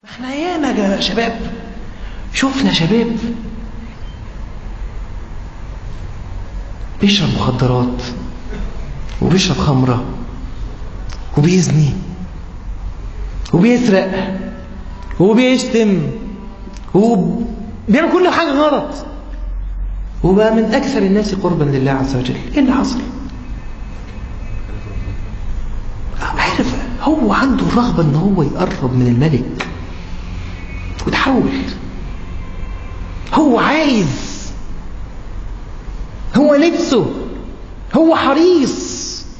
احنا ياما يا شباب شفنا شباب بيشرب مخدرات وبيشرب خمرة وبيزني وبيسرق وبيشتم وبيعمل كل حاجة غلط وبقى من أكثر الناس قربا لله عز وجل إيه اللي حصل؟ عارف هو عنده الرغبة إن هو يقرب من الملك وتحول هو عايز هو نفسه هو حريص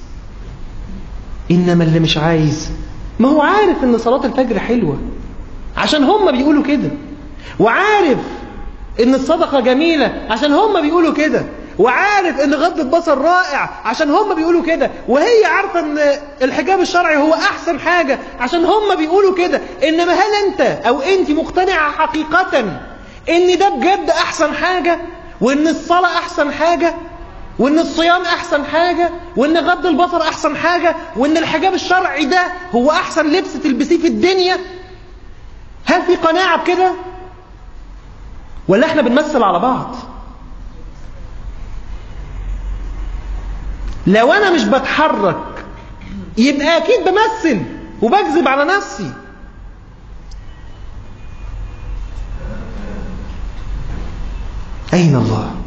إنما اللي مش عايز ما هو عارف إن صلاة الفجر حلوة عشان هم بيقولوا كده وعارف إن الصدقة جميلة عشان هم بيقولوا كده وعارف ان غض البصر رائع عشان هم بيقولوا كده وهي عارفة ان الحجاب الشرعي هو احسن حاجة عشان هم بيقولوا كده انما هل انت او انت مقتنعة حقيقة ان ده بجد احسن حاجة وان الصلاة احسن حاجة وان الصيام احسن حاجة وان غض البصر احسن حاجة وان الحجاب الشرعي ده هو احسن لبس تلبسيه في الدنيا هل في قناعة بكده ولا احنا بنمثل على بعض لو انا مش بتحرك يبقى اكيد بمثل وبكذب على نفسي اين الله